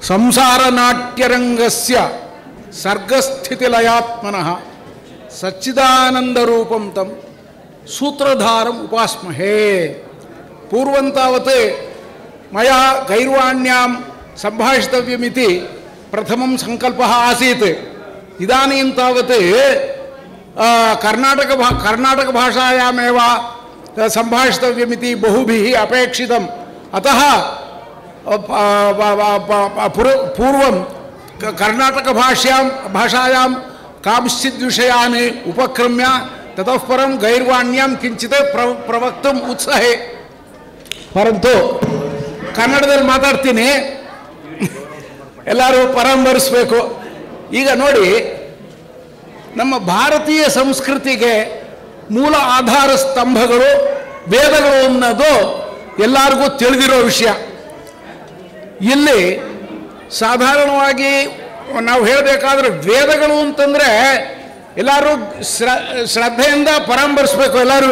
ಸಂಸಾರ ನಾಟ್ಯರಂಗಸ್ಯ ಸರ್ಗಸ್ಥಿತಿಲಯಾತ್ಮನಃ ಸಚ್ಚಿದಾನಂದರೂಪಂ ತಂ ಸೂತ್ರಧಾರಂ ಉಪಾಸ್ಮಹೇ ಪೂರ್ವಂತಾವತ್ ಮಯಾ ಗೈರ್ವಾಣ್ಯಾಂ ಸಂಭಾಷಿತವ್ಯಮಿತಿ ಪ್ರಥಮಂ ಸಂಕಲ್ಪ ಆಸೀತ್ ಇದಾನೀಂ ತಾವತ್ ಆ, ಕರ್ನಾಟಕ ಭಾ ಕರ್ನಾಟಕ ಭಾಷಾಯಾಮೇವ ಸಂಭಾಷಿತವ್ಯಮಿತಿ ಬಹುಭಿः ಅಪೇಕ್ಷಿತम् ಅತಃ ಪ- ಪ- ಪ- ಪ- ಪ- ಪುರ- पूर्वं क- कर्णाटकभाषायां भाषायां कांश्चित् विषयान् उपक्रम्य ततः परं गैर्वाण्यां किञ्चित् प्र प्रवक्तुम् उत्साहे ಪರಂತು ಕನ್ನಡದಲ್ಲಿ ಮಾತಾಡ್ತೀನಿ ಎಲ್ಲರೂ ಪರಾಮರ್ಶಿಸ್ಬೇಕು ಈಗ ನೋಡಿ ನಮ್ಮ ಭಾರತೀಯ ಸಂಸ್ಕೃತಿಗೆ ಮೂಲ ಆಧಾರ ಸ್ತಂಭಗಳು ವೇದಗಳು ಅನ್ನೋದು ಎಲ್ಲರಿಗೂ ತಿಳಿದಿರೋ ವಿಷಯ ಇಲ್ಲಿ ಸಾಧಾರಣವಾಗಿ ನಾವು ಹೇಳಬೇಕಾದ್ರೆ ವೇದಗಳು ಅಂತಂದರೆ ಎಲ್ಲರೂ ಶ್ರ ಶ್ರದ್ಧೆಯಿಂದ ಪರಾಮರ್ಶಿಸ್ಬೇಕು ಎಲ್ಲರೂ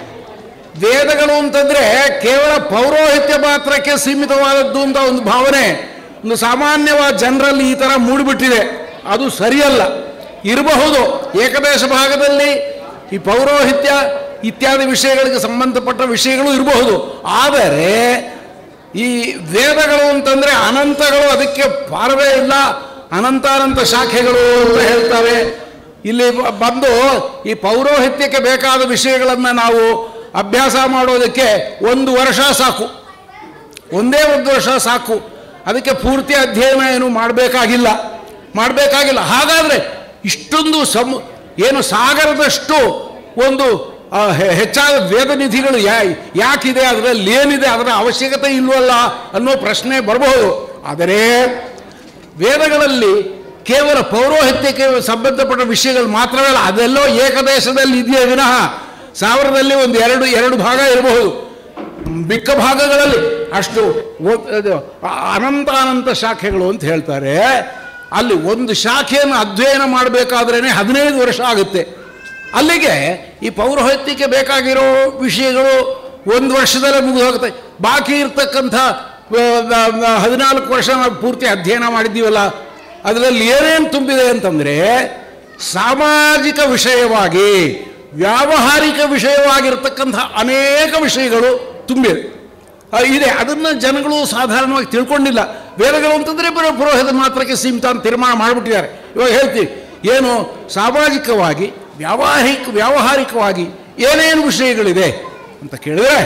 ವೇದಗಳು ಅಂತಂದರೆ ಕೇವಲ ಪೌರೋಹಿತ್ಯ ಮಾತ್ರಕ್ಕೆ ಸೀಮಿತವಾದದ್ದು ಅಂತ ಒಂದು ಭಾವನೆ ಒಂದು ಸಾಮಾನ್ಯವಾದ ಜನರಲ್ಲಿ ಈ ಥರ ಮೂಡಿಬಿಟ್ಟಿದೆ ಅದು ಸರಿಯಲ್ಲ ಇರಬಹುದು ಏಕದೇಶ ಭಾಗದಲ್ಲಿ ಈ ಪೌರೋಹಿತ್ಯ ಇತ್ಯಾದಿ ವಿಷಯಗಳಿಗೆ ಸಂಬಂಧಪಟ್ಟ ವಿಷಯಗಳು ಇರಬಹುದು ಆದರೆ ಈ ವೇದಗಳು ಅಂತಂದರೆ ಅನಂತಗಳು ಅದಕ್ಕೆ ಪಾರವೇ ಇಲ್ಲ ಅನಂತಾನಂತ ಶಾಖೆಗಳು ಅಂತ ಹೇಳ್ತಾರೆ ಇಲ್ಲಿ ಬ- ಬಂದು ಈ ಪೌರೋಹಿತ್ಯಕ್ಕೆ ಬೇಕಾದ ವಿಷಯಗಳನ್ನು ನಾವು ಅಭ್ಯಾಸ ಮಾಡೋದಕ್ಕೆ ಒಂದು ವರ್ಷ ಸಾಕು ಒಂದೇ ಒಂದು ವರ್ಷ ಸಾಕು ಅದಕ್ಕೆ ಪೂರ್ತಿ ಅಧ್ಯಯನ ಏನು ಮಾಡಬೇಕಾಗಿಲ್ಲ ಮಾಡಬೇಕಾಗಿಲ್ಲ ಹಾಗಾದರೆ ಇಷ್ಟೊಂದು ಸಮ ಏನು ಸಾಗರದಷ್ಟು ಒಂದು ಆ, ಹೆ- ಹೆಚ್ಚಾದ ವೇದ ನಿಧಿಗಳು ಯಾ ಯಾಕಿದೆ ಅದರಲ್ಲಿ ಏನಿದೆ ಅದರ ಅವಶ್ಯಕತೆ ಇಲ್ವಲ್ಲ ಅನ್ನೋ ಪ್ರಶ್ನೆ ಬರಬಹುದು ಆದರೆ ವೇದಗಳಲ್ಲಿ ಕೇವಲ ಪೌರೋಹಿತ್ಯಕ್ಕೆ ಸಂಬಂಧಪಟ್ಟ ವಿಷಯಗಳು ಮಾತ್ರವೇ ಅಲ್ಲ ಅದೆಲ್ಲೋ ಏಕದೇಶದಲ್ಲಿ ಇದೆಯೇ ವಿನಃ ಸಾವಿರದಲ್ಲಿ ಒಂದು ಎರಡು ಎರಡು ಭಾಗ ಇರಬಹುದು ಮಿಕ್ಕ ಭಾಗಗಳಲ್ಲಿ ಅಷ್ಟು ಒ- ಅದು ಅನಂತ ಅನಂತ ಶಾಖೆಗಳು ಅಂತ ಹೇಳ್ತಾರೆ ಅಲ್ಲಿ ಒಂದು ಶಾಖೆಯನ್ನು ಅಧ್ಯಯನ ಮಾಡಬೇಕಾದ್ರೇ ಹದಿನೈದು ವರ್ಷ ಆಗುತ್ತೆ ಅಲ್ಲಿಗೆ ಈ ಪೌರೋಹಿತ್ಯಕ್ಕೆ ಬೇಕಾಗಿರೋ ವಿಷಯಗಳು ಒಂದು ವರ್ಷದಲ್ಲೇ ಮುಗಿದು ಹೋಗುತ್ತೆ ಬಾಕಿ ಇರ್ತಕ್ಕಂಥ ಆ, ಆ, ಹದಿನಾಲ್ಕು ವರ್ಷ ನಾವು ಪೂರ್ತಿ ಅಧ್ಯಯನ ಮಾಡಿದ್ದೀವಲ್ಲ ಅದರಲ್ಲಿ ಏನೇನು ತುಂಬಿದೆ ಅಂತಂದರೆ ಸಾಮಾಜಿಕ ವಿಷಯವಾಗಿ ವ್ಯಾವಹಾರಿಕ ವಿಷಯವಾಗಿರ್ತಕ್ಕಂಥ ಅನೇಕ ವಿಷಯಗಳು ತುಂಬಿದೆ ಆ, ಇದೆ ಅದನ್ನು ಜನಗಳು ಸಾಧಾರಣವಾಗಿ ತಿಳ್ಕೊಂಡಿಲ್ಲ ವೇದಗಳು ಅಂತಂದರೆ ಬರೋ ಪುರೋಹಿತ ಮಾತ್ರಕ್ಕೆ ಸೀಮಿತ ಅಂತ ತೀರ್ಮಾನ ಮಾಡಿಬಿಟ್ಟಿದ್ದಾರೆ ಇವಾಗ ಹೇಳ್ತೀವಿ ಏನು ಸಾಮಾಜಿಕವಾಗಿ ವ್ಯಾವಹಾರಿಕ ವ್ಯಾವಹಾರಿಕವಾಗಿ ಏನೇನು ವಿಷಯಗಳಿದೆ ಅಂತ ಕೇಳಿದ್ರೆ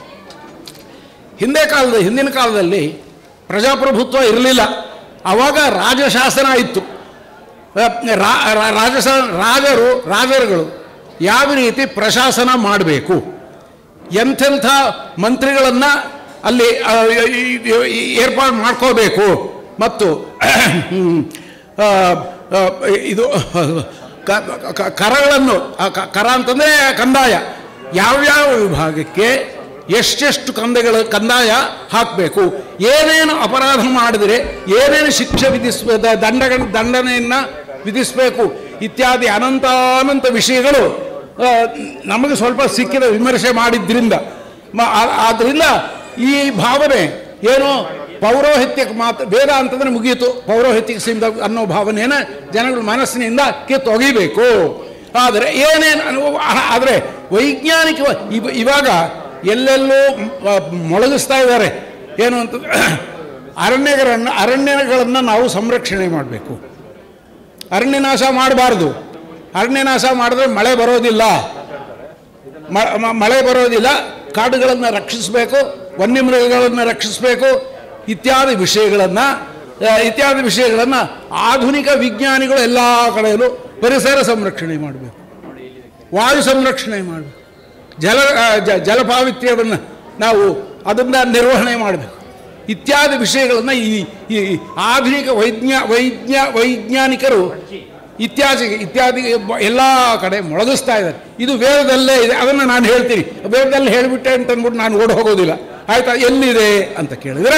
ಹಿಂದೆ ಕಾಲದ ಹಿಂದಿನ ಕಾಲದಲ್ಲಿ ಪ್ರಜಾಪ್ರಭುತ್ವ ಇರಲಿಲ್ಲ ಆವಾಗ ರಾಜಶಾಸನ ಇತ್ತು ಆ, ರಾ- ರಾ- ರಾಜಸ ರಾಜರು ರಾಜರುಗಳು ಯಾವ ರೀತಿ ಪ್ರಶಾಸನ ಮಾಡಬೇಕು ಎಂಥೆಂಥ ಮಂತ್ರಿಗಳನ್ನು ಅಲ್ಲಿ ಆ, ಈ- ಈ- ಈ- ಏರ್ಪಾಡು ಮಾಡ್ಕೋಬೇಕು ಮತ್ತು ಹ್ಮ್, ಆ, ಆ, ಇದು ಕ- ಕ- ಕರಗಳನ್ನು ಆ, ಕ- ಕರ ಅಂತಂದರೆ ಕಂದಾಯ ಯಾವ್ಯಾವ ವಿಭಾಗಕ್ಕೆ ಎಷ್ಟೆಷ್ಟು ಕಂದಗಳ ಕಂದಾಯ ಹಾಕಬೇಕು ಏನೇನು ಅಪರಾಧ ಮಾಡಿದರೆ ಏನೇನು ಶಿಕ್ಷೆ ವಿಧಿಸ ದಂಡಗಳ ದಂಡನೆಯನ್ನು ವಿಧಿಸಬೇಕು ಇತ್ಯಾದಿ ಅನಂತಾನಂತ ವಿಷಯಗಳು ಆ, ನಮಗೆ ಸ್ವಲ್ಪ ಸಿಕ್ಕಿದ ವಿಮರ್ಶೆ ಮಾಡಿದ್ರಿಂದ ಮ- ಆ- ಆದ್ದರಿಂದ ಈ ಭಾವನೆ ಏನು ಪೌರೋಹಿತ್ಯಕ್ಕೆ ಮಾತ್ರ ವೇದ ಅಂತಂದ್ರೆ ಮುಗೀತು ಪೌರೋಹಿತ್ಯಕ್ಕೆ ಸೀಮಿತ ಅನ್ನೋ ಭಾವನೆಯನ್ನು ಜನಗಳ ಮನಸ್ಸಿನಿಂದ ಕಿತ್ತೊಗಿಬೇಕು ಆದರೆ ಏನೇನು ಅನುಭವ ಆದರೆ ವೈಜ್ಞಾನಿಕ ಇವ- ಇವಾಗ ಎಲ್ಲೆಲ್ಲೋ ಮ- ಮೊಳಗಿಸ್ತಾ ಇದ್ದಾರೆ ಏನು ಅಂತ ಅರಣ್ಯಗಳನ್ನು ಅರಣ್ಯಗಳನ್ನು ನಾವು ಸಂರಕ್ಷಣೆ ಮಾಡಬೇಕು ಅರಣ್ಯನಾಶ ಮಾಡಬಾರ್ದು ಅರಣ್ಯನಾಶ ಮಾಡಿದ್ರೆ ಮಳೆ ಬರೋದಿಲ್ಲ ಮ- ಮ- ಮಳೆ ಬರೋದಿಲ್ಲ ಕಾಡುಗಳನ್ನು ರಕ್ಷಿಸಬೇಕು ವನ್ಯಮೃಗಗಳನ್ನು ರಕ್ಷಿಸಬೇಕು ಇತ್ಯಾದಿ ವಿಷಯಗಳನ್ನು ಇತ್ಯಾದಿ ವಿಷಯಗಳನ್ನು ಆಧುನಿಕ ವಿಜ್ಞಾನಿಗಳು ಎಲ್ಲ ಕಡೆಯಲ್ಲೂ ಪರಿಸರ ಸಂರಕ್ಷಣೆ ಮಾಡಬೇಕು ವಾಯು ಸಂರಕ್ಷಣೆ ಮಾಡಬೇಕು ಜಲ ಆ, ಜ- ಜಲಪಾವಿತ್ರ್ಯವನ್ನು ನಾವು ಅದನ್ನು ನಿರ್ವಹಣೆ ಮಾಡಬೇಕು ಇತ್ಯಾದಿ ವಿಷಯಗಳನ್ನು ಈ ಈ ಆಧುನಿಕ ವೈಜ್ಞಾ ವೈಜ್ಞ ವೈಜ್ಞಾನಿಕರು ಇತ್ಯಾದಿ ಇತ್ಯಾದಿ ಎಲ್ಲ ಕಡೆ ಮೊಳಗಿಸ್ತಾ ಇದ್ದಾರೆ ಇದು ವೇದದಲ್ಲೇ ಇದೆ ಅದನ್ನು ನಾನು ಹೇಳ್ತೀನಿ ವೇದದಲ್ಲಿ ಹೇಳಿಬಿಟ್ಟೆ ಅಂತ ಅಂದ್ಬಿಟ್ಟು ನಾನು ಓಡಿ ಹೋಗೋದಿಲ್ಲ ಆಯ್ತಾ ಎಲ್ಲಿದೆ ಅಂತ ಕೇಳಿದರೆ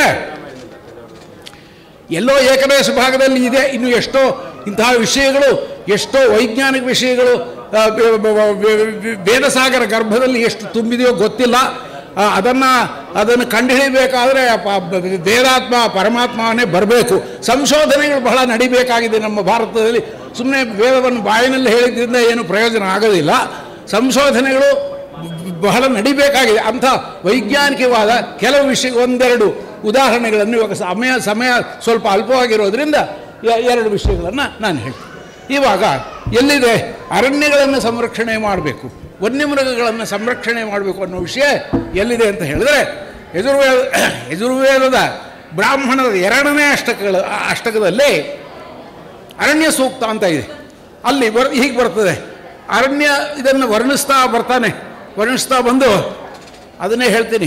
ಎಲ್ಲೋ ಏಕದೇಶ ಭಾಗದಲ್ಲಿ ಇದೆ ಇನ್ನು ಎಷ್ಟೋ ಇಂತಹ ವಿಷಯಗಳು ಎಷ್ಟೋ ವೈಜ್ಞಾನಿಕ ವಿಷಯಗಳು ಆ, ಬ- ಬ- ಬ- ವೇದಸಾಗರ ಗರ್ಭದಲ್ಲಿ ಎಷ್ಟು ತುಂಬಿದೆಯೋ ಗೊತ್ತಿಲ್ಲ ಅದನ್ನು ಅದನ್ನು ಕಂಡುಹಿಡಿಬೇಕಾದ್ರೆ ಪ- ಬ- ವೇದಾತ್ಮ ಪರಮಾತ್ಮನೇ ಬರಬೇಕು ಸಂಶೋಧನೆಗಳು ಬಹಳ ನಡಿಬೇಕಾಗಿದೆ ನಮ್ಮ ಭಾರತದಲ್ಲಿ ಸುಮ್ಮನೆ ವೇದವನ್ನು ಬಾಯಿನಲ್ಲಿ ಹೇಳಿದ್ರಿಂದ ಏನು ಪ್ರಯೋಜನ ಆಗೋದಿಲ್ಲ ಸಂಶೋಧನೆಗಳು ಬಹಳ ನಡಿಬೇಕಾಗಿದೆ ಅಂಥ ವೈಜ್ಞಾನಿಕವಾದ ಕೆಲವು ವಿಷಯ ಒಂದೆರಡು ಉದಾಹರಣೆಗಳನ್ನು ಇವಾಗ ಸಮಯ ಸಮಯ ಸ್ವಲ್ಪ ಅಲ್ಪವಾಗಿರೋದ್ರಿಂದ ಎ- ಎರಡು ವಿಷಯಗಳನ್ನು ನಾನು ಹೇಳ್ತೀನಿ ಇವಾಗ ಎಲ್ಲಿದೆ ಅರಣ್ಯಗಳನ್ನು ಸಂರಕ್ಷಣೆ ಮಾಡಬೇಕು ವನ್ಯಮೃಗಗಳನ್ನು ಸಂರಕ್ಷಣೆ ಮಾಡಬೇಕು ಅನ್ನೋ ವಿಷಯ ಎಲ್ಲಿದೆ ಅಂತ ಹೇಳಿದ್ರೆ ಯಜುರ್ವೇದ ಯಜುರ್ವೇದದ ಬ್ರಾಹ್ಮಣದ ಎರಡನೇ ಅಷ್ಟಕಗಳ ಅಷ್ಟಕದಲ್ಲಿ ಅರಣ್ಯ ಸೂಕ್ತ ಅಂತ ಇದೆ ಅಲ್ಲಿ ಬರ್ ಹೀಗೆ ಬರ್ತದೆ ಅರಣ್ಯ ಇದನ್ನು ವರ್ಣಿಸ್ತಾ ಬರ್ತಾನೆ ವರ್ಣಿಸ್ತಾ ಬಂದು ಅದನ್ನೇ ಹೇಳ್ತೀನಿ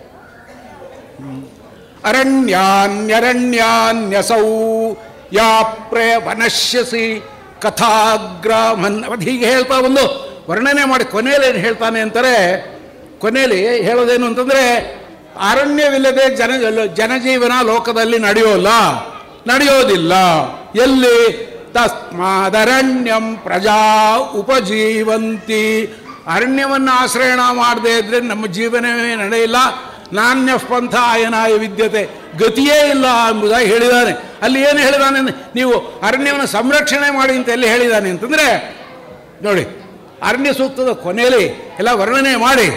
ಅರಣ್ಯಾನ್ಯರಣ್ಯಾನ್ಯಸೌ ಯಾ ಪ್ರೇ ವನಶ್ಯಸಿ ಕಥಾಗ್ರಾಮನ್ ಅದು ಹೀಗೆ ಹೇಳ್ತಾ ಬಂದು ವರ್ಣನೆ ಮಾಡಿ ಕೊನೆಯಲ್ಲಿ ಏನು ಹೇಳ್ತಾನೆ ಅಂತಾರೆ ಕೊನೆಯಲ್ಲಿ ಹೇಳೋದೇನು ಅಂತಂದರೆ ಅರಣ್ಯವಿಲ್ಲದೆ ಜನ ಜನಜೀವನ ಲೋಕದಲ್ಲಿ ನಡೆಯೋಲ್ಲ ನಡೆಯೋದಿಲ್ಲ ಎಲ್ಲಿ ತಸ್ಮಾದರಣ್ಯಂ ಪ್ರಜಾ ಉಪಜೀವಂತಿ ಅರಣ್ಯವನ್ನು ಆಶ್ರಯಣ ಮಾಡದೇ ಇದ್ರೆ ನಮ್ಮ ಜೀವನವೇ ನಡೆಯಿಲ್ಲ ನಾಣ್ಯ ಪಂಥ ಅಯನಾಯ ವಿದ್ಯತೆ ಗತಿಯೇ ಇಲ್ಲ ಎಂಬುದಾಗಿ ಹೇಳಿದ್ದಾನೆ ಅಲ್ಲಿ ಏನು ಹೇಳಿದಾನೆ ಅಂದ್ರೆ, ನೀವು ಅರಣ್ಯವನ್ನು ಸಂರಕ್ಷಣೆ ಮಾಡಿ ಅಂತ ಎಲ್ಲಿ ಹೇಳಿದ್ದಾನೆ ಅಂತಂದರೆ ನೋಡಿ ಅರಣ್ಯ ಸೂಕ್ತದ ಕೊನೆಯಲ್ಲಿ ಎಲ್ಲ ವರ್ಣನೆ ಮಾಡಿ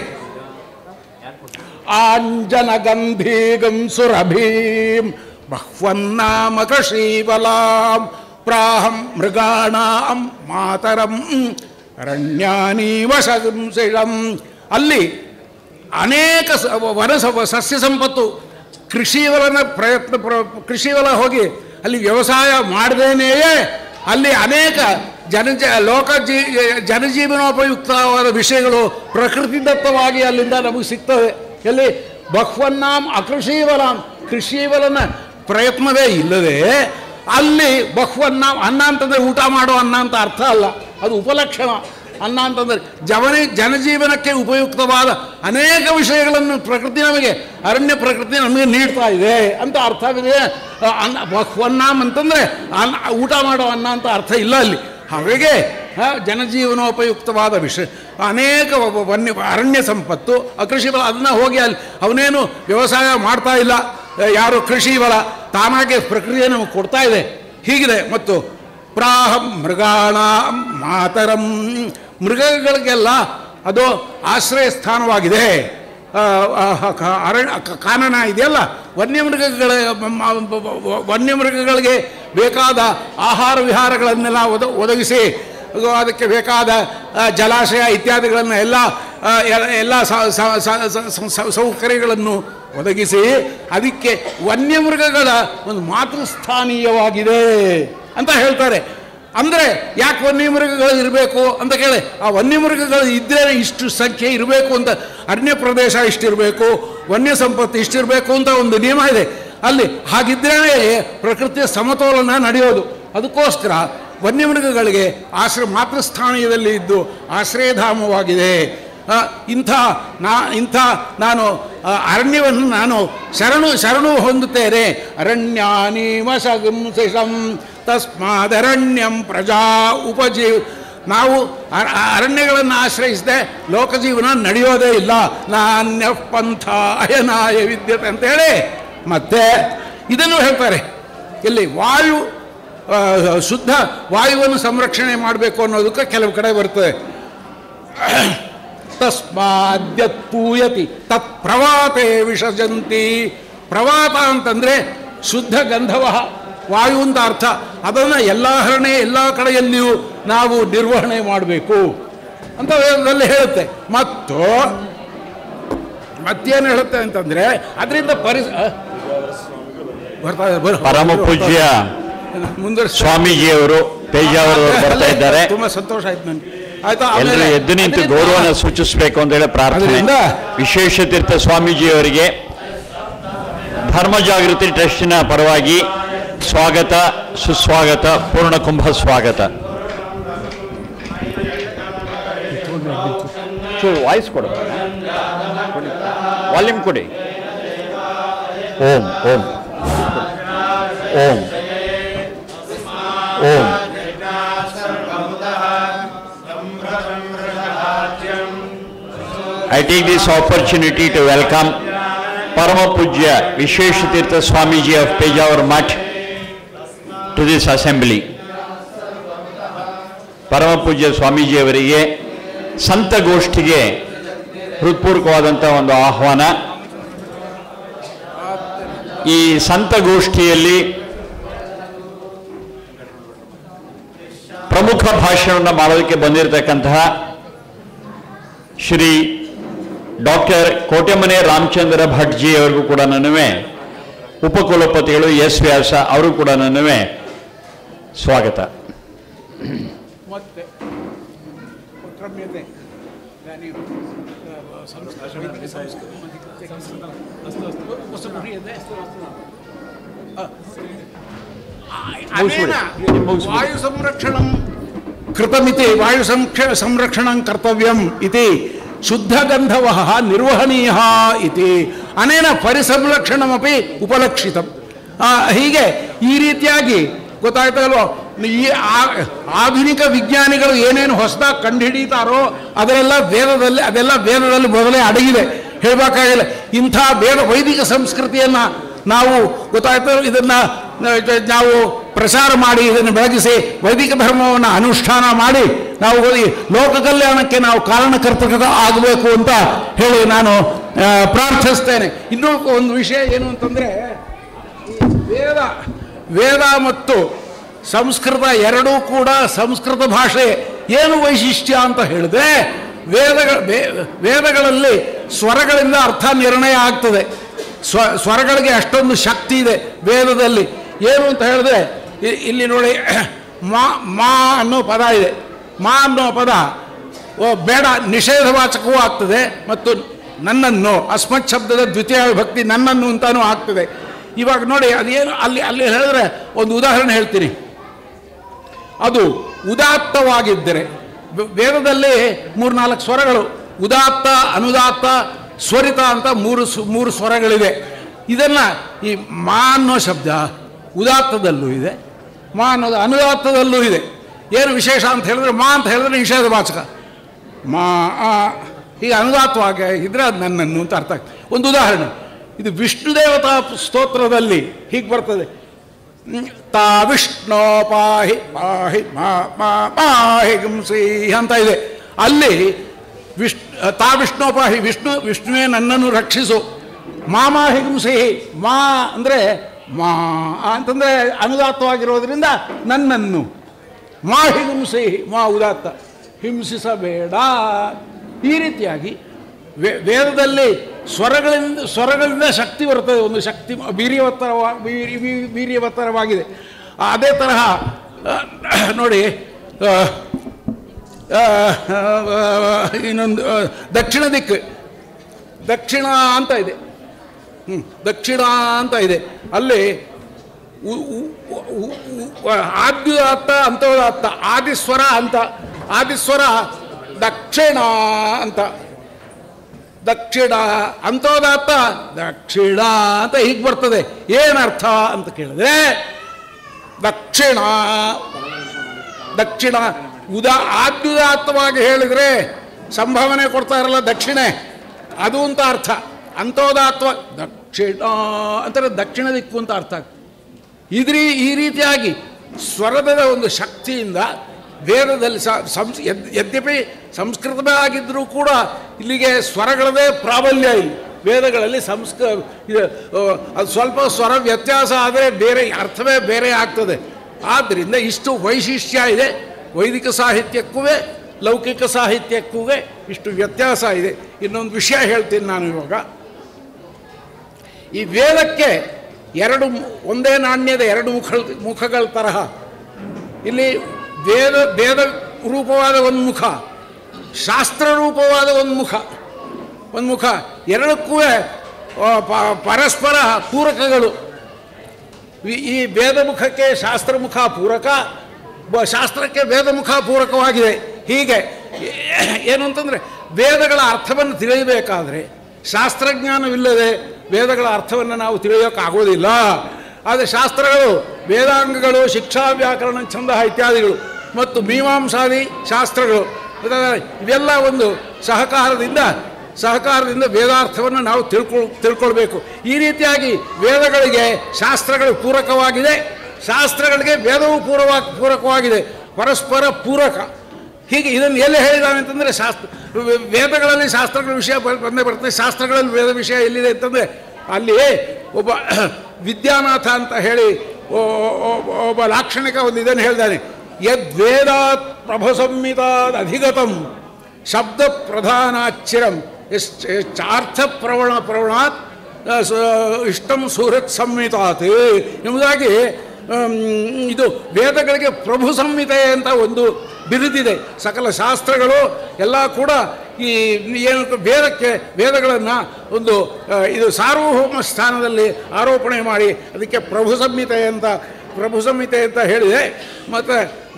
ಆಂಜನಗಂಧೀಗಂ ಸುರಭೀಂ ಬಹ್ವನ್ನಾಮಕ ಶ್ರೀಬಲಾಂ ಪ್ರಾಹಂ ಮೃಗಾಣಾಂ ಮಾತರಂ ಅರಣ್ಯಾನೀವ ಸಂಶಿಳಂ ಅಲ್ಲಿ ಅನೇಕ ಸ- ವನ ಸ- ಸಸ್ಯ ಸಂಪತ್ತು ಕೃಷಿವಲನ ಪ್ರಯತ್ನ ಪ್ರ ಕೃಷಿವಲ ಹೋಗಿ ಅಲ್ಲಿ ವ್ಯವಸಾಯ ಮಾಡದೇನೆಯೇ ಅಲ್ಲಿ ಅನೇಕ ಜನಜ ಲೋಕ ಜೀ ಜನಜೀವನೋಪಯುಕ್ತವಾದ ವಿಷಯಗಳು ಪ್ರಕೃತಿದತ್ತವಾಗಿ ಅಲ್ಲಿಂದ ನಮಗೆ ಸಿಗ್ತವೆ ಎಲ್ಲಿ ಬಹ್ವನ್ನಾಂ ಅಕೃಷಿವಲಾಂ ಕೃಷಿವಲನ ಪ್ರಯತ್ನವೇ ಇಲ್ಲದೆ ಅಲ್ಲಿ ಬಹ್ವನ್ನಾಂ ಅನ್ನ ಅಂತಂದರೆ ಊಟ ಮಾಡೋ ಅನ್ನ ಅಂತ ಅರ್ಥ ಅಲ್ಲ ಅದು ಉಪಲಕ್ಷಣ ಅನ್ನ ಅಂತಂದರೆ ಜವನಿ ಜನಜೀವನಕ್ಕೆ ಉಪಯುಕ್ತವಾದ ಅನೇಕ ವಿಷಯಗಳನ್ನು ಪ್ರಕೃತಿ ನಮಗೆ ಅರಣ್ಯ ಪ್ರಕೃತಿ ನಮಗೆ ನೀಡ್ತಾ ಇದೆ ಅಂತ ಅರ್ಥವಿದೆ ಆ, ಅನ್ನ ಬಹ್ವನ್ನಾಮ್ ಅಂತಂದರೆ ಅನ್ನ ಊಟ ಮಾಡೋ ಅನ್ನ ಅಂತ ಅರ್ಥ ಇಲ್ಲ ಅಲ್ಲಿ ಹಾಗಾಗಿ ಆ, ಜನಜೀವನೋಪಯುಕ್ತವಾದ ವಿಷಯ ಅನೇಕ ವ- ವನ್ಯ ಅರಣ್ಯ ಸಂಪತ್ತು ಅಕೃಷಿ ಬಲ ಅದನ್ನು ಹೋಗಿ ಅಲ್ಲಿ ಅವನೇನು ವ್ಯವಸಾಯ ಮಾಡ್ತಾ ಇಲ್ಲ ಆ, ಯಾರು ಕೃಷಿ ಬಲ ತಾನಾಗೆ ಪ್ರಕ್ರಿಯೆ ನಮಗೆ ಕೊಡ್ತಾ ಇದೆ ಹೀಗಿದೆ ಮತ್ತು ಪ್ರಾಹಂ ಮೃಗಾಣ ಮಾತರಂ ಮೃಗಗಳಿಗೆಲ್ಲ ಅದು ಆಶ್ರಯ ಸ್ಥಾನವಾಗಿದೆ ಆ, ಆ, ಕ- ಅರಣ್ಯ ಕ- ಕಾನನ ಇದೆಯಲ್ಲ ವನ್ಯಮೃಗಗಳ ಮ- ಮ- ವ- ವನ್ಯಮೃಗಗಳಿಗೆ ಬೇಕಾದ ಆಹಾರ ವಿಹಾರಗಳನ್ನೆಲ್ಲ ಒದ ಒದಗಿಸಿ ಅದು ಅದಕ್ಕೆ ಬೇಕಾದ ಆ, ಜಲಾಶಯ ಇತ್ಯಾದಿಗಳನ್ನು ಎಲ್ಲ ಆ, ಎ- ಎಲ್ಲ ಸ- ಸ- ಸ- ಸ- ಸ- ಸೌಕರ್ಯಗಳನ್ನು ಒದಗಿಸಿ ಅದಕ್ಕೆ ವನ್ಯಮೃಗಗಳ ಒಂದು ಮಾತೃಸ್ಥಾನೀಯವಾಗಿದೆ ಅಂತ ಹೇಳ್ತಾರೆ ಅಂದರೆ ಯಾಕೆ ವನ್ಯಮೃಗಗಳು ಇರಬೇಕು ಅಂತ ಕೇಳಿ ಆ ವನ್ಯಮೃಗಗಳು ಇದ್ದರೆ ಇಷ್ಟು ಸಂಖ್ಯೆ ಇರಬೇಕು ಅಂತ ಅರಣ್ಯ ಪ್ರದೇಶ ಇಷ್ಟಿರಬೇಕು ವನ್ಯ ಸಂಪತ್ತು ಇಷ್ಟಿರಬೇಕು ಅಂತ ಒಂದು ನಿಯಮ ಇದೆ ಅಲ್ಲಿ ಹಾಗಿದ್ರೇ ಪ್ರಕೃತಿಯ ಸಮತೋಲನ ನಡೆಯೋದು ಅದಕ್ಕೋಸ್ಕರ ವನ್ಯಮೃಗಗಳಿಗೆ ಆಶ್ರಯ ಮಾತೃಸ್ಥಾನೀಯದಲ್ಲಿ ಇದ್ದು ಆಶ್ರಯಧಾಮವಾಗಿದೆ ಆ, ಇಂಥ ನಾ ಇಂಥ ನಾನು ಆ, ಅರಣ್ಯವನ್ನು ನಾನು ಶರಣು ಶರಣು ಹೊಂದುತ್ತೇನೆ ಅರಣ್ಯಾನೀಮ ಶಂ ತಸ್ಮಾದರಣ್ಯಂ ಪ್ರಜಾ ಉಪಜೀವ ನಾವು ಅರ- ಅರಣ್ಯಗಳನ್ನು ಆಶ್ರಯಿಸದೆ ಲೋಕಜೀವನ ನಡೆಯೋದೇ ಇಲ್ಲ ನಾಣ್ಯ ಪಂಥ ಅಯನಾಯ ವಿದ್ಯತೆ ಅಂತೇಳಿ ಮತ್ತೆ ಇದನ್ನು ಹೇಳ್ತಾರೆ ಇಲ್ಲಿ ವಾಯು ಆ, ಶುದ್ಧ ವಾಯುವನ್ನು ಸಂರಕ್ಷಣೆ ಮಾಡಬೇಕು ಅನ್ನೋದಕ್ಕೆ ಕೆಲವು ಕಡೆ ಬರ್ತದೆ ತಸ್ಮಾದ್ಯತ್ ಪೂಯತಿ ತತ್ ಪ್ರವಾತೆ ವಿಸರ್ಜಂತಿ ಪ್ರವಾತ ಅಂತಂದರೆ ಶುದ್ಧ ಗಂಧವ ವಾಯು ಅಂತ ಅರ್ಥ ಅದನ್ನು ಎಲ್ಲ ಹರಣೆ ಎಲ್ಲ ಕಡೆಯಲ್ಲಿಯೂ ನಾವು ನಿರ್ವಹಣೆ ಮಾಡಬೇಕು ಅಂತ ವೇದದಲ್ಲಿ ಹೇಳುತ್ತೆ ಮತ್ತು ಮತ್ತೇನು ಹೇಳುತ್ತೆ ಅಂತಂದರೆ ಅದರಿಂದ ಪರಿಸ ಆ? ಬರ್ತಾ ಇದೆ, ಬರು. ಪರಮ ಪೂಜ್ಯ ಮುಂದುವರಿಸಿ ಸ್ವಾಮೀಜಿಯವರು ಪೇಜಾವರು ಬರ್ತಾ ಇದ್ದಾರೆ ತುಂಬಾ ಸಂತೋಷ ಆಯ್ತು ನನಗೆ ಆಯ್ತಾ ಎಲ್ಲರೂ ಆಮೇಲೆ ಎದ್ದು ನಿಂತು ಅದರಿಂದ- ಗೌರವನ ಸೂಚಿಸಬೇಕು ಅಂತ ಹೇಳಿ ಪ್ರಾರ್ಥನೆ ಅದರಿಂದ ವಿಶೇಷ ತೀರ್ಥ ಸ್ವಾಮೀಜಿಯವರಿಗೆ ಧರ್ಮ ಜಾಗೃತಿ ಟ್ರಸ್ಟಿನ ಪರವಾಗಿ ಸ್ವಾಗತ ಸುಸ್ವಾಗತ ಪೂರ್ಣ ಕುಂಭ ಸ್ವಾಗತ ಚೂರು ವಾಯ್ಸ್ ಕೊಡು ವಾಲ್ಯೂಮ್ ಕೊಡಿ ಓಂ ಓಂ ಓಂ ಓಂ I take this opportunity to welcome Parama Pujya Visheshatirtha Swamiji of Pejawar Mutt to this assembly. ಪರಮ ಪೂಜ್ಯ ಸ್ವಾಮೀಜಿಯವರಿಗೆ ಸಂತಗೋಷ್ಠಿಗೆ ಹೃತ್ಪೂರ್ವಕವಾದಂಥ ಒಂದು ಆಹ್ವಾನ ಈ ಸಂತಗೋಷ್ಠಿಯಲ್ಲಿ ಪ್ರಮುಖ ಭಾಷಣವನ್ನು ಮಾಡೋದಕ್ಕೆ ಬಂದಿರತಕ್ಕಂತಹ ಶ್ರೀ ಡಾಕ್ಟರ್ ಕೋಟೆಮನೆ ರಾಮಚಂದ್ರ ಭಟ್ಜಿ ಅವರಿಗೂ ಕೂಡ ನನ್ನುವೆ ಉಪಕುಲಪತಿಗಳು ಎಸ್ ವ್ಯಾಸ ಅವರು ಕೂಡ ನನ್ನುವೆ ಸ್ವಾಗತ ಮತ್ತೆ ಕ್ರಮ್ಯತೆ ಮುಗಿಸ್ಬಿಡಿ. ಮುಗಿಸ್ಬಿಡಿ. ವಾಯು ಸಂರಕ್ಷಣಂ ಕೃತಮಿತಿ ವಾಯು ಸಂಕ್ಷ- ಸಂರಕ್ಷಣಂ ಕರ್ತವ್ಯಂ ಇತಿ ಶುದ್ಧಗಂಧವಃ ನಿರ್ವಹಣೀಯ ಇತಿ ಅನೇನ ಪರಿಸಂರಕ್ಷಣಮಪಿ ಉಪಲಕ್ಷಿತಂ ಆ, ಹೀಗೆ ಈ ರೀತಿಯಾಗಿ ಗೊತ್ತಾಯ್ತಲ್ವೋ ಈ ಆ- ಆಧುನಿಕ ವಿಜ್ಞಾನಿಗಳು ಏನೇನು ಹೊಸದಾಗಿ ಕಂಡುಹಿಡಿತಾರೋ ಅದರೆಲ್ಲ ವೇದದಲ್ಲಿ ಅದೆಲ್ಲ ವೇದದಲ್ಲಿ ಮೊದಲೇ ಅಡಗಿದೆ ಹೇಳಬೇಕಾಗಿಲ್ಲ ಇಂಥ ವೇದ ವೈದಿಕ ಸಂಸ್ಕೃತಿಯನ್ನು ನಾವು ಗೊತ್ತಾಯ್ತು ಇದನ್ನ ನಾವು ಪ್ರಸಾರ ಮಾಡಿ ಇದನ್ನು ಬೆಳಗಿಸಿ ವೈದಿಕ ಧರ್ಮವನ್ನು ಅನುಷ್ಠಾನ ಮಾಡಿ ನಾವು ಈ ಲೋಕ ಕಲ್ಯಾಣಕ್ಕೆ ನಾವು ಕಾರಣಕರ್ತಕ ಆಗಬೇಕು ಅಂತ ಹೇಳಿ ನಾನು ಆ, ಪ್ರಾರ್ಥಿಸ್ತೇನೆ ಇನ್ನೂ ಒಂದು ವಿಷಯ ಏನು ಅಂತಂದ್ರೆ ಈ ವೇದ ವೇದ ಮತ್ತು ಸಂಸ್ಕೃತ ಎರಡೂ ಕೂಡ ಸಂಸ್ಕೃತ ಭಾಷೆ ಏನು ವೈಶಿಷ್ಟ್ಯ ಅಂತ ಹೇಳಿದ್ರೆ ವೇದಗಳ ವೇ- ವೇದಗಳಲ್ಲಿ ಸ್ವರಗಳಿಂದ ಅರ್ಥ ನಿರ್ಣಯ ಆಗ್ತದೆ ಸ್ವ ಸ್ವರಗಳಿಗೆ ಅಷ್ಟೊಂದು ಶಕ್ತಿ ಇದೆ ವೇದದಲ್ಲಿ ಏನು ಅಂತ ಹೇಳಿದ್ರೆ ಇ- ಇಲ್ಲಿ ನೋಡಿ ಮಾ ಮಾ ಅನ್ನೋ ಪದ ಇದೆ ಮಾ ಅನ್ನೋ ಪದ ಓ ಬೇಡ ನಿಷೇಧವಾಚಕವೂ ಆಗ್ತದೆ ಮತ್ತು ನನ್ನನ್ನು ಅಸ್ಮತ್ ಶಬ್ದದ ದ್ವಿತೀಯ ವಿಭಕ್ತಿ ನನ್ನನ್ನು ಅಂತಾನೂ ಆಗ್ತದೆ ಇವಾಗ ನೋಡಿ ಅದೇನು ಅಲ್ಲಿ ಅಲ್ಲಿ ಹೇಳಿದ್ರೆ ಒಂದು ಉದಾಹರಣೆ ಹೇಳ್ತೀನಿ ಅದು ಉದಾತ್ತವಾಗಿದ್ದರೆ ವ- ವೇದದಲ್ಲಿ ಮೂರ್ನಾಲ್ಕು ಸ್ವರಗಳು ಉದಾತ್ತ ಅನುದಾತ್ತ ಸ್ವರಿತ ಅಂತ ಮೂರು ಸು- ಮೂರು ಸ್ವರಗಳಿವೆ ಇದನ್ನು ಈ ಮಾ ಅನ್ನೋ ಶಬ್ದ ಉದಾತ್ತದಲ್ಲೂ ಇದೆ ಮಾ ಅನ್ನೋದು ಅನುದಾತ್ತದಲ್ಲೂ ಇದೆ ಏನು ವಿಶೇಷ ಅಂತ ಹೇಳಿದ್ರೆ ಮಾ ಅಂತ ಹೇಳಿದ್ರೆ ನಿಷೇಧವಾಚಕ ಮಾ ಆ ಹೀಗೆ ಅನುದಾತವಾಗಿ ಇದ್ರೆ ಅದು ನನ್ನನ್ನು ಅಂತ ಅರ್ಥ ಆಗ್ತದೆ ಒಂದು ಉದಾಹರಣೆ ಇದು ವಿಷ್ಣು ದೇವತಾ ಸ್ತೋತ್ರದಲ್ಲಿ ಹೀಗೆ ಬರ್ತದೆ ಹ್ಮ್. ತಾ ವಿಷ್ಣು ಪಾಹಿ ಪಾಹಿ ಮಾ ಮಾ ಪಾಹಿ ಗುಂಸಿ ಅಂತ ಇದೆ ಅಲ್ಲಿ ವಿಷ್ಣು ತಾ ವಿಷ್ಣು ಪಾಹಿ ವಿಷ್ಣು ವಿಷ್ಣುವೇ ನನ್ನನ್ನು ರಕ್ಷಿಸು ಮಾಮಾ ಹಿಂಸಿ ಮಾ ಅಂದರೆ ಮಾ ಅಂತಂದರೆ ಅನುದಾತ್ತವಾಗಿರೋದ್ರಿಂದ ನನ್ನನ್ನು ಮಾ ಹಿಂಸಿ ಮಾ ಉದಾತ್ತ ಹಿಂಸಿಸಬೇಡ ಈ ರೀತಿಯಾಗಿ ವೇ ವೇದದಲ್ಲಿ ಸ್ವರಗಳಿಂದ ಸ್ವರಗಳಿಂದ ಶಕ್ತಿ ಬರ್ತದೆ ಒಂದು ಶಕ್ತಿ ವೀರ್ಯವತ್ತರವ ವೀರ್ಯ ವೀ- ವೀರ್ಯವತ್ತರವಾಗಿದೆ ಅದೇ ತರಹ ಆ, ನೋಡಿ ಆ, ಆ, ಆ, ಇನ್ನೊಂದು ಆ, ದಕ್ಷಿಣ ದಿಕ್ಕು ದಕ್ಷಿಣ ಅಂತ ಇದೆ ಹ್ಮ್, ದಕ್ಷಿಣ ಅಂತ ಇದೆ ಅಲ್ಲಿ ಉ- ಉ- ಉ- ಉ- ಆದ್ಯುದಾತ್ತ ಅಂತೋದಾತ್ತ ಆದಿಸ್ವರ ಅಂತ ಆದಿಸ್ವರ ದಕ್ಷಿಣ ಅಂತ ದಕ್ಷಿಣ ಅಂತೋದಾತ್ತ ದಕ್ಷಿಣ ಅಂತ ಹೀಗೆ ಬರ್ತದೆ ಏನರ್ಥ ಅಂತ ಕೇಳಿದ್ರೆ ದಕ್ಷಿಣ ದಕ್ಷಿಣ ಉದಾ ಆದ್ಯುದಾತ್ತವಾಗಿ ಹೇಳಿದರೆ ಸಂಭಾವನೆ ಕೊಡ್ತಾ ಇರಲ್ಲ ದಕ್ಷಿಣೆ ಅದು ಅಂತ ಅರ್ಥ ಅಂತೋದಾತ್ವ ದಕ್ಷಿಣ ಅಂತಾರೆ ದಕ್ಷಿಣ ದಿಕ್ಕು ಅಂತ ಅರ್ಥ ಆಗ್ತದೆ ಇದ್ರಿ ಈ ರೀತಿಯಾಗಿ ಸ್ವರದ ಒಂದು ಶಕ್ತಿಯಿಂದ ವೇದದಲ್ಲಿ ಸ ಸಂಸ್ ಯದ್- ಯದ್ಯಪಿ ಸಂಸ್ಕೃತವೇ ಆಗಿದ್ದರೂ ಕೂಡ ಇಲ್ಲಿಗೆ ಸ್ವರಗಳದೇ ಪ್ರಾಬಲ್ಯ ಇಲ್ಲಿ ವೇದಗಳಲ್ಲಿ ಸಂಸ್ಕ ಇದು ಆ, ಅದು ಸ್ವಲ್ಪ ಸ್ವರ ವ್ಯತ್ಯಾಸ ಆದರೆ ಬೇರೆ ಅರ್ಥವೇ ಬೇರೆ ಆಗ್ತದೆ ಆದ್ದರಿಂದ ಇಷ್ಟು ವೈಶಿಷ್ಟ್ಯ ಇದೆ ವೈದಿಕ ಸಾಹಿತ್ಯಕ್ಕೂ ಲೌಕಿಕ ಸಾಹಿತ್ಯಕ್ಕೂ ಇಷ್ಟು ವ್ಯತ್ಯಾಸ ಇದೆ ಇನ್ನೊಂದು ವಿಷಯ ಹೇಳ್ತೀನಿ ನಾನು ಇವಾಗ ಈ ವೇದಕ್ಕೆ ಎರಡು ಮು- ಒಂದೇ ನಾಣ್ಯದ ಎರಡು ಮುಖ ಮುಖಗಳ ತರಹ ಇಲ್ಲಿ ವೇದ ವೇದ ರೂಪವಾದ ಒಂದು ಮುಖ ಶಾಸ್ತ್ರ ರೂಪವಾದ ಒಂದು ಮುಖ ಒಂದು ಮುಖ ಎರಡಕ್ಕೂ ಆ, ಪ- ಪರಸ್ಪರ ಪೂರಕಗಳು ಈ- ಈ ವೇದ ಮುಖಕ್ಕೆ ಶಾಸ್ತ್ರ ಮುಖ ಪೂರಕ ಬ- ಶಾಸ್ತ್ರಕ್ಕೆ ವೇದ ಮುಖ ಪೂರಕವಾಗಿದೆ ಹೀಗೆ ಏನು ಅಂತಂದರೆ ವೇದಗಳ ಅರ್ಥವನ್ನು ತಿಳಿಯಬೇಕಾದ್ರೆ ಶಾಸ್ತ್ರಜ್ಞಾನವಿಲ್ಲದೆ ವೇದಗಳ ಅರ್ಥವನ್ನು ನಾವು ತಿಳಿಯೋಕ್ಕಾಗೋದಿಲ್ಲ ಆದರೆ ಶಾಸ್ತ್ರಗಳು ವೇದಾಂಗಗಳು ಶಿಕ್ಷಾ ವ್ಯಾಕರಣ ಛಂದ ಇತ್ಯಾದಿಗಳು ಮತ್ತು ಮೀಮಾಂಸಾದಿ ಶಾಸ್ತ್ರಗಳು ಗೊತ್ತಾಯ್ತಾ? ಇವೆಲ್ಲ ಒಂದು ಸಹಕಾರದಿಂದ ಸಹಕಾರದಿಂದ ವೇದಾರ್ಥವನ್ನು ನಾವು ತಿಳ್ಕೊಳ್ ತಿಳ್ಕೊಳ್ಬೇಕು ಈ ರೀತಿಯಾಗಿ ವೇದಗಳಿಗೆ ಶಾಸ್ತ್ರಗಳು ಪೂರಕವಾಗಿದೆ ಶಾಸ್ತ್ರಗಳಿಗೆ ವೇದವು ಪೂರ್ವ ಪೂರಕವಾಗಿದೆ ಪರಸ್ಪರ ಪೂರಕ ಹೀಗೆ ಇದನ್ನು ಎಲ್ಲಿ ಹೇಳಿದ್ದಾನೆ ಅಂತಂದರೆ ಶಾಸ್ತ್ರ ವೆ- ವೇದಗಳಲ್ಲಿ ಶಾಸ್ತ್ರಗಳ ವಿಷಯ ಬ- ಬಂದೇ ಬರ್ತದೆ ಶಾಸ್ತ್ರಗಳಲ್ಲಿ ವೇದ ವಿಷಯ ಎಲ್ಲಿದೆ ಅಂತಂದರೆ ಅಲ್ಲಿ ಒಬ್ಬ ವಿದ್ಯಾನಾಥ ಅಂತ ಹೇಳಿ ಒ- ಒ- ಒಬ್ಬ ಲಾಕ್ಷಣಿಕ ಒಂದು ಇದನ್ನು ಹೇಳಿದ್ದಾನೆ ಯದ್ವೇದಾತ್ ಪ್ರಭಸಂಹಿತಾದ್ ಅಧಿಗತಂ ಶಬ್ದ ಪ್ರಧಾನಾಚ್ಚಿರಂ ಚಾರ್ಥ ಪ್ರವಣ ಪ್ರವಣಾತ್ ಆ, ಸ- ಇಷ್ಟಂ ಸೂರತ್ ಸಂಹಿತಾತ್ ಎಂಬುದಾಗಿ ಆಮ್, ಇದು ವೇದಗಳಿಗೆ ಪ್ರಭು ಸಂಹಿತೆ ಅಂತ ಒಂದು ಬಿರುದಿದೆ ಸಕಲ ಶಾಸ್ತ್ರಗಳು ಎಲ್ಲ ಕೂಡ ಈ ಏನು ವೇದಕ್ಕೆ ವೇದಗಳನ್ನು ಒಂದು ಆ, ಇದು ಸಾರ್ವಭೌಮ ಸ್ಥಾನದಲ್ಲಿ ಆರೋಪಣೆ ಮಾಡಿ ಅದಕ್ಕೆ ಪ್ರಭು ಸಂಹಿತೆ ಅಂತ ಪ್ರಭು ಸಂಹಿತೆ ಅಂತ ಹೇಳಿದೆ ಮತ್ತು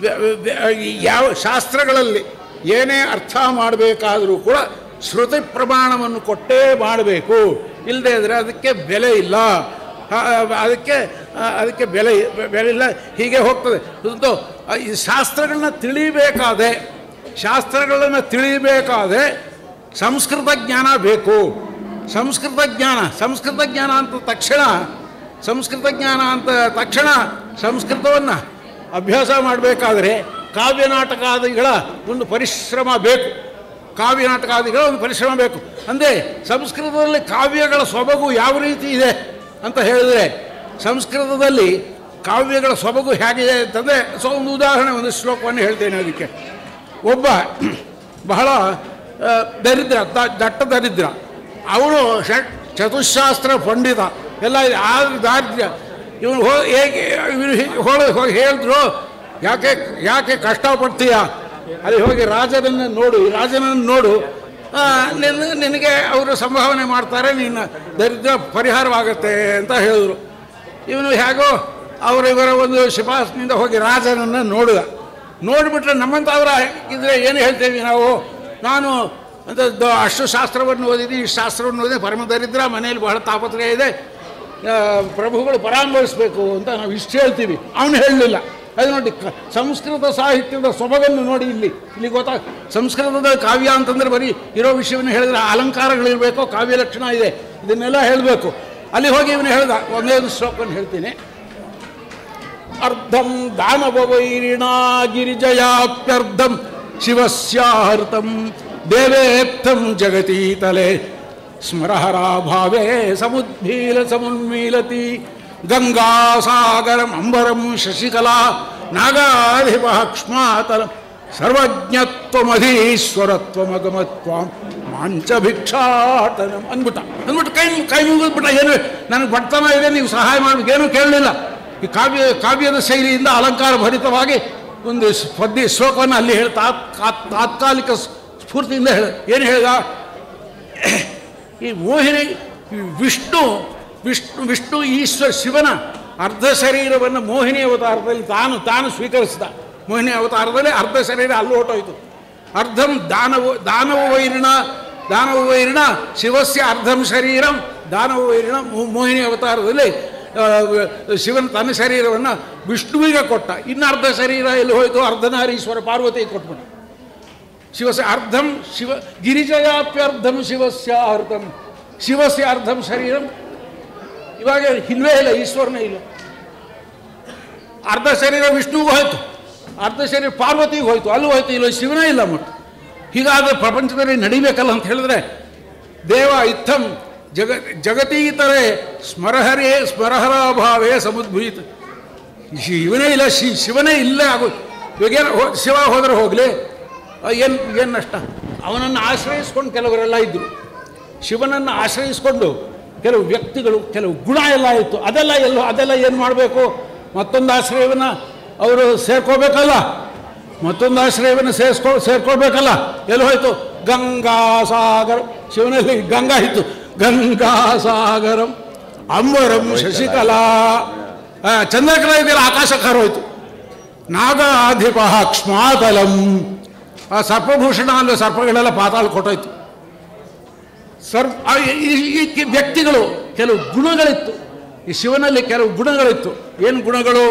ಯಾವ ಶಾಸ್ತ್ರಗಳಲ್ಲಿ ಏನೇ ಅರ್ಥ ಮಾಡಬೇಕಾದರೂ ಕೂಡ ಶ್ರುತಿ ಪ್ರಮಾಣವನ್ನು ಕೊಟ್ಟೇ ಮಾಡಬೇಕು ಇಲ್ಲದೆ ಇದ್ದರೆ ಅದಕ್ಕೆ ಬೆಲೆ ಇಲ್ಲ ಆ, ಅದಕ್ಕೆ ಆ, ಅದಕ್ಕೆ ಬೆಲೆ ಬೆಲೆ ಇಲ್ಲ ಹೀಗೆ ಹೋಗ್ತದೆ ಇದು ಆ, ಈ ಶಾಸ್ತ್ರಗಳನ್ನ ತಿಳಿಬೇಕಾದೆ ಶಾಸ್ತ್ರಗಳನ್ನು ತಿಳಿಬೇಕಾದೆ ಸಂಸ್ಕೃತ ಜ್ಞಾನ ಬೇಕು ಸಂಸ್ಕೃತ ಜ್ಞಾನ ಸಂಸ್ಕೃತ ಜ್ಞಾನ ಅಂತ ತಕ್ಷಣ ಸಂಸ್ಕೃತ ಜ್ಞಾನ ಅಂತ ತಕ್ಷಣ ಸಂಸ್ಕೃತವನ್ನು ಅಭ್ಯಾಸ ಮಾಡಬೇಕಾದ್ರೆ ಕಾವ್ಯ ನಾಟಕಾದಿಗಳ ಒಂದು ಪರಿಶ್ರಮ ಬೇಕು ಕಾವ್ಯ ನಾಟಕಾದಿಗಳ ಒಂದು ಪರಿಶ್ರಮ ಬೇಕು ಅಂದರೆ ಸಂಸ್ಕೃತದಲ್ಲಿ ಕಾವ್ಯಗಳ ಸೊಬಗು ಯಾವ ರೀತಿ ಇದೆ ಅಂತ ಹೇಳಿದರೆ ಸಂಸ್ಕೃತದಲ್ಲಿ ಕಾವ್ಯಗಳ ಸೊಬಗು ಹೇಗಿದೆ ಅಂತಂದರೆ ಸೊ ಒಂದು ಉದಾಹರಣೆ ಒಂದು ಶ್ಲೋಕವನ್ನು ಹೇಳ್ತೇನೆ ಅದಕ್ಕೆ ಒಬ್ಬ ಬಹಳ ಆ, ದರಿದ್ರ ದ- ದಟ್ಟ ದರಿದ್ರ ಅವನು ಷಟ್ ಚತುಶಾಸ್ತ್ರ ಪಂಡಿತ ಎಲ್ಲ ಆದ್ರೆ ದಾರಿದ್ರ್ಯ ಇವನು ಹೋ ಹೇಗೆ ಇವನು ಹೋಗಿ ಹೋಗಿ ಹೇಳಿದ್ರು ಯಾಕೆ ಯಾಕೆ ಕಷ್ಟಪಡ್ತೀಯ ಅಲ್ಲಿ ಹೋಗಿ ರಾಜನನ್ನು ನೋಡು ರಾಜನನ್ನು ನೋಡು ಆ, ನಿನ್ನ ನಿನಗೆ ಅವರು ಸಂಭಾವನೆ ಮಾಡ್ತಾರೆ ನಿನ್ನ ದರಿದ್ರ ಪರಿಹಾರವಾಗುತ್ತೆ ಅಂತ ಹೇಳಿದ್ರು ಇವನು ಹೇಗೋ ಅವರ ಇವರ ಒಂದು ಶಿಫಾರಸ್ನಿಂದ ಹೋಗಿ ರಾಜನನ್ನು ನೋಡಿದ ನೋಡಿಬಿಟ್ರೆ ನಮ್ಮಂಥವ್ರ ಇದ್ರೆ ಏನು ಹೇಳ್ತೇವೆ ನಾವು ನಾನು ಅಂತ ದ- ಅಷ್ಟು ಶಾಸ್ತ್ರವನ್ನು ಓದಿದ್ದೀನಿ ಇಷ್ಟು ಶಾಸ್ತ್ರವನ್ನು ಓದಿ ಪರಮ ದರಿದ್ರ ಮನೆಯಲ್ಲಿ ಬಹಳ ತಾಪತ್ರಯ ಇದೆ ಆ, ಪ್ರಭುಗಳು ಪರಾಮರ್ಶಿಸಬೇಕು ಅಂತ ನಾವು ಇಷ್ಟು ಹೇಳ್ತೀವಿ ಅವನು ಹೇಳಲಿಲ್ಲ ಅದು ನೋಡಿ ಕ- ಸಂಸ್ಕೃತ ಸಾಹಿತ್ಯದ ಸೊಬಗನ್ನು ನೋಡಿ ಇಲ್ಲಿ ಇಲ್ಲಿ ಗೊತ್ತಾ ಸಂಸ್ಕೃತದ ಕಾವ್ಯ ಅಂತಂದ್ರೆ ಬರೀ ಇರೋ ವಿಷಯವನ್ನು ಹೇಳಿದ್ರೆ ಅಲಂಕಾರಗಳಿರಬೇಕು ಕಾವ್ಯ ಲಕ್ಷಣ ಇದೆ ಇದನ್ನೆಲ್ಲ ಹೇಳಬೇಕು ಅಲ್ಲಿ ಹೋಗಿ ಇವನು ಹೇಳ್ದ ಒಂದೇ ಒಂದು ಶ್ಲೋಕವನ್ನು ಹೇಳ್ತೀನಿ ಅರ್ಧಂ ದಾನವೈರಿಣಾ ಗಿರಿಜಯಾಪ್ಯರ್ಧಂ ಶಿವಸ್ಯಾಹೃತಂ ದೇವೇತ್ತಂ ಜಗತೀತಲೆ ಸ್ಮರಹರಾಭಾವೇ ಸಮುದ್ಭೀಲ ಸಮುನ್ಮೀಲತಿ ಗಂಗಾಸಾಗರಂ ಅಂಬರಂ ಶಶಿಕಲಾ ನಾಗಾಧಿಪಕ್ಷ್ಮಾತಲಂ ಸರ್ವಜ್ಞತ್ವಮಧೀಶ್ವರತ್ವಮಗಮತ್ವಾಂ ಮಾಂಚ ಭಿಕ್ಷಾಟನಂ ಅಂದ್ಬಿಟ್ಟ ಅಂದ್ಬಿಟ್ಟು ಕೈ ಕೈ ಮುಗಿದ್ಬಿಟ್ಟ ಏನು ನನಗೆ ಬಡ್ತನ ಇದೆ ನೀವು ಸಹಾಯ ಮಾಡ್ಬೇಕು ಏನೂ ಕೇಳಲಿಲ್ಲ ಈ ಕಾವ್ಯ ಕಾವ್ಯದ ಶೈಲಿಯಿಂದ ಅಲಂಕಾರ ಭರಿತವಾಗಿ ಒಂದು ಸ್- ಪದ್ಯ ಶ್ಲೋಕವನ್ನು ಅಲ್ಲಿ ಹೇಳಿ ತಾತ್ ತಾತ್- ತಾತ್ಕಾಲಿಕ ಸ್- ಸ್ಫೂರ್ತಿಯಿಂದ ಹೇಳ ಏನು ಹೇಳಿದ ಈ ಮೋಹಿನಿ ಈ ವಿಷ್ಣು ವಿಷ್ಣು ವಿಷ್ಣು ಈಶ್ವರ ಶಿವನ ಅರ್ಧ ಶರೀರವನ್ನು ಮೋಹಿನಿ ಅವತಾರದಲ್ಲಿ ತಾನು ತಾನು ಸ್ವೀಕರಿಸಿದ ಮೋಹಿನಿ ಅವತಾರದಲ್ಲಿ ಅರ್ಧ ಶರೀರ ಅಲ್ಲಿ ಹೊರಟೋಯ್ತು ಅರ್ಧಂ ದಾನವ ದಾನವ ವೈರಿಣ ದಾನವ ವೈರಿಣ ಶಿವಸ್ಯ ಅರ್ಧಂ ಶರೀರಂ ದಾನವ ವೈರಿಣ ಮೋ- ಮೋಹಿನಿ ಅವತಾರದಲ್ಲಿ ಆ, ಶಿವನ ತನ್ನ ಶರೀರವನ್ನು ವಿಷ್ಣುವಿಗೆ ಕೊಟ್ಟ ಇನ್ನು ಅರ್ಧ ಶರೀರ ಎಲ್ಲಿ ಹೋಯಿತು ಅರ್ಧನಾರೀಶ್ವರ ಪಾರ್ವತಿ ಕೊಟ್ಬಿಟ್ಟು ಶಿವಸ್ಯ ಅರ್ಧಂ ಶಿವ ಗಿರಿಜಯಾಪ್ಯರ್ಧಂ ಶಿವಸ್ಯ ಅರ್ಧಂ ಶಿವಸ್ಯ ಅರ್ಧಂ ಶರೀರಂ ಇವಾಗ ಇಲ್ವೇ ಇಲ್ಲ ಈಶ್ವರನೇ ಇಲ್ಲ ಅರ್ಧ ಶರೀರ ವಿಷ್ಣುವಿಗೂ ಹೋಯ್ತು ಅರ್ಧ ಶರೀರ ಪಾರ್ವತಿಗೆ ಹೋಯ್ತು ಅಲ್ಲೂ ಹೋಯ್ತು ಇಲ್ಲ ಶಿವನೇ ಇಲ್ಲ ಮಟ್ಟು ಹೀಗಾದ್ರೆ ಪ್ರಪಂಚದಲ್ಲಿ ನಡಿಬೇಕಲ್ಲ ಅಂತ ಹೇಳಿದ್ರೆ ದೇವ ಇತ್ತಂ ಜಗ ಜಗತೀತರೆ ಸ್ಮರಹರೇ ಸ್ಮರಹರಾಭಾವೇ ಸಮುದ್ಭೂತ ಶಿವನೇ ಇಲ್ಲ ಶಿ ಶಿವನೇ ಇಲ್ಲ ಆಗೋ ಇವಾಗೇನು ಹೋ ಶಿವ ಹೋದ್ರೆ ಹೋಗಲಿ ಏನು ಏನು ನಷ್ಟ ಅವನನ್ನು ಆಶ್ರಯಿಸ್ಕೊಂಡು ಕೆಲವರೆಲ್ಲ ಇದ್ದರು ಶಿವನನ್ನು ಆಶ್ರಯಿಸ್ಕೊಂಡು ಕೆಲವು ವ್ಯಕ್ತಿಗಳು ಕೆಲವು ಗುಣ ಎಲ್ಲ ಇತ್ತು ಅದೆಲ್ಲ ಎಲ್ಲೋ ಅದೆಲ್ಲ ಏನು ಮಾಡಬೇಕು ಮತ್ತೊಂದು ಆಶ್ರಯವನ್ನು ಅವರು ಸೇರ್ಕೋಬೇಕಲ್ಲ ಮತ್ತೊಂದು ಆಶ್ರಯವನ್ನು ಸೇರಿಸ್ಕೊ ಸೇರ್ಕೊಳ್ಬೇಕಲ್ಲ ಎಲ್ಲಿ ಹೋಯ್ತು ಗಂಗಾ ಸಾಗರ ಶಿವನಲ್ಲಿ ಗಂಗಾ ಇತ್ತು ಗಂಗಾ ಸಾಗರಂ ಅಂಬರಂ ಶಶಿಕಲಾ ಆ, ಚಂದ್ರಕಲಾ ಇದೆಯಲ್ಲ ಆಕಾಶಕ್ಕೆ ಹಾರೋಯ್ತು ನಾಗಾಧಿಪ ಕ್ಷ್ಮಾತಲಂ ಆ ಸರ್ಪಭೂಷಣ ಅಂದರೆ ಸರ್ಪಗಳೆಲ್ಲ ಪಾತಾಳ ಕೊಟ್ಟೋಯ್ತು ಸರ್ ಆ ಈ- ಈ- ಈ ಕಿ- ವ್ಯಕ್ತಿಗಳು ಕೆಲವು ಗುಣಗಳಿತ್ತು ಈ ಶಿವನಲ್ಲಿ ಕೆಲವು ಗುಣಗಳಿತ್ತು ಏನು ಗುಣಗಳು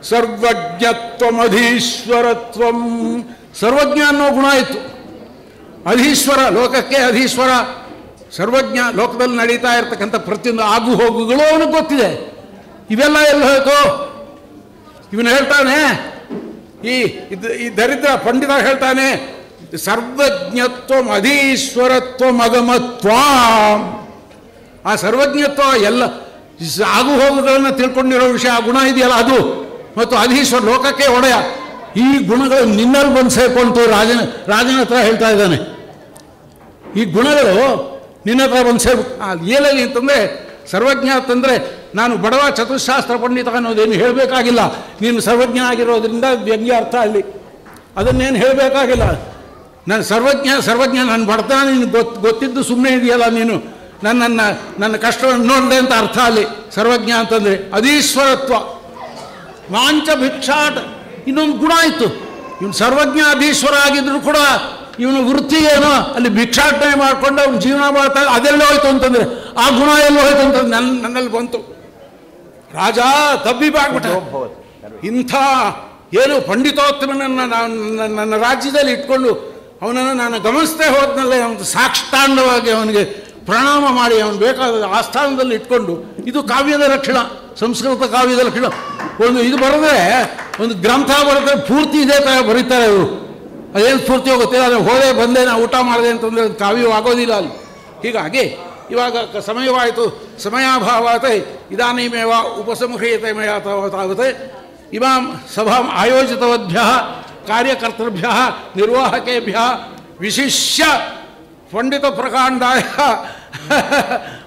ಸರ್ವಜ್ಞತ್ವಮಧೀಶ್ವರತ್ವಂ ಸರ್ವಜ್ಞ ಅನ್ನೋ ಗುಣ ಇತ್ತು ಅಧೀಶ್ವರ ಲೋಕಕ್ಕೆ ಅಧೀಶ್ವರ ಸರ್ವಜ್ಞ ಲೋಕದಲ್ಲಿ ನಡೀತಾ ಇರ್ತಕ್ಕಂಥ ಪ್ರತಿಯೊಂದು ಆಗು ಹೋಗುಗಳು ಅವನಿಗೆ ಗೊತ್ತಿದೆ ಇವೆಲ್ಲ ಎಲ್ಲಿ ಹೋಯ್ತು ಇವನು ಹೇಳ್ತಾನೆ ಈ ಇದ್- ಈ ದರಿದ್ರ ಪಂಡಿತ ಹೇಳ್ತಾನೆ ಸರ್ವಜ್ಞತ್ವ ಅಧೀಶ್ವರತ್ವ ಮಗಮತ್ವ ಆ ಸರ್ವಜ್ಞತ್ವ ಎಲ್ಲ ಸ- ಆಗು ಹೋಗುಗಳನ್ನು ತಿಳ್ಕೊಂಡಿರೋ ವಿಷಯ ಆ ಗುಣ ಇದೆಯಲ್ಲ ಅದು ಮತ್ತು ಅಧೀಶ್ವರ ಲೋಕಕ್ಕೆ ಒಡೆಯ ಈ ಗುಣಗಳು ನಿನ್ನಲ್ಲಿ ಬಂದು ಸೇರ್ಕೊಂತು ರಾಜನ ರಾಜನ ಹತ್ರ ಹೇಳ್ತಾ ಇದ್ದಾನೆ ಈ ಗುಣಗಳು ನಿನ್ನ ಹತ್ರ ಬಂದು ಸೇರ್ ಏನಲ್ಲಿ ಅಂತಂದರೆ ಸರ್ವಜ್ಞ ಅಂತಂದರೆ ನಾನು ಬಡವ ಚತುಶಾಸ್ತ್ರ ಪಂಡಿತ ಅನ್ನೋದೇನು ಹೇಳಬೇಕಾಗಿಲ್ಲ ನೀನು ಸರ್ವಜ್ಞ ಆಗಿರೋದ್ರಿಂದ ವ್ಯಂಗ್ಯ ಅರ್ಥ ಅಲ್ಲಿ ಅದನ್ನೇನು ಹೇಳಬೇಕಾಗಿಲ್ಲ ನಾನು ಸರ್ವಜ್ಞ ಸರ್ವಜ್ಞ ನನ್ನ ಬಡತನ ನೀನು ಗೊತ್ತು ಗೊತ್ತಿದ್ದು ಸುಮ್ಮನೆ ಇದೆಯಲ್ಲ ನೀನು ನನ್ನನ್ನು ನನ್ನ ಕಷ್ಟವನ್ನು ನೋಡಿದೆ ಅಂತ ಅರ್ಥ ಅಲ್ಲಿ ಸರ್ವಜ್ಞ ಅಂತಂದರೆ ಅದೀಶ್ವರತ್ವ ವಾಂಚ ಭಿಕ್ಷಾಟ ಇನ್ನೊಂದು ಗುಣ ಇತ್ತು ಇವನು ಸರ್ವಜ್ಞ ಅಧೀಶ್ವರ ಆಗಿದ್ರು ಕೂಡ ಇವನು ವೃತ್ತಿ ಏನೋ ಅಲ್ಲಿ ಭಿಕ್ಷಾಟನೆ ಮಾಡ್ಕೊಂಡು ಅವ್ನು ಜೀವನ ಮಾಡ್ತಾ ಅದೆಲ್ಲ ಹೋಯ್ತು ಅಂತಂದ್ರೆ ಆ ಗುಣ ಎಲ್ಲ ಹೋಯ್ತು ಅಂತಂದ್ರೆ ನನ್ನ ನನ್ನಲ್ಲಿ ಬಂತು ರಾಜ ತಬ್ಬಿಬಾಗ್ಬಿಟ್ಟ ಇಂಥ ಏನು ಪಂಡಿತೋತ್ತಮನನ್ನು ನಾನು ನನ್ನ- ನನ್ನ ರಾಜ್ಯದಲ್ಲಿ ಇಟ್ಕೊಂಡು ಅವನನ್ನು ನಾನು ಗಮನಿಸ್ತೇ ಹೋದ್ನಲ್ಲೇ ಅವನು ಸಾಕ್ಷಾಂಡವಾಗಿ ಅವನಿಗೆ ಪ್ರಣಾಮ ಮಾಡಿ ಅವನು ಬೇಕಾದ ಆಸ್ಥಾನದಲ್ಲಿ ಇಟ್ಕೊಂಡು ಇದು ಕಾವ್ಯದ ಲಕ್ಷಣ ಸಂಸ್ಕೃತ ಕಾವ್ಯದ ಲಕ್ಷಣ ಒಂದು ಇದು ಬರೆದ್ರೆ ಒಂದು ಗ್ರಂಥ ಬರೆದ್ರೆ ಪೂರ್ತಿ ಇದೇ ಥರ ಬರೀತಾರೆ ಅವರು ಅದೇನು ಪೂರ್ತಿ ಹೋಗುತ್ತೆ ಆದರೆ ಹೋದೆ ಬಂದೆ ನಾ ಊಟ ಮಾಡಿದೆ ಅಂತಂದರೆ ಅದು ಕಾವ್ಯವಾಗೋದಿಲ್ಲ ಅಲ್ಲಿ ಹೀಗಾಗಿ ಇವಾಗ ಕ- ಸಮಯವಾಯಿತು ಸಮಯಾಭಾವಾತ್ ಇದಾನೀಮೇವ ಉಪಸಂಹ್ರಿಯತೆ ಮಯ ತಾವತ್ ಇಮಾಂ ಸಭಾಂ ಆಯೋಜಿತವದ್ಭ್ಯ ಕಾರ್ಯಕರ್ತೃಭ್ಯ ನಿರ್ವಾಹಕೇಭ್ಯ ವಿಶಿಷ್ಯ ಪಂಡಿತ ಪ್ರಕಾಂಡಾಯ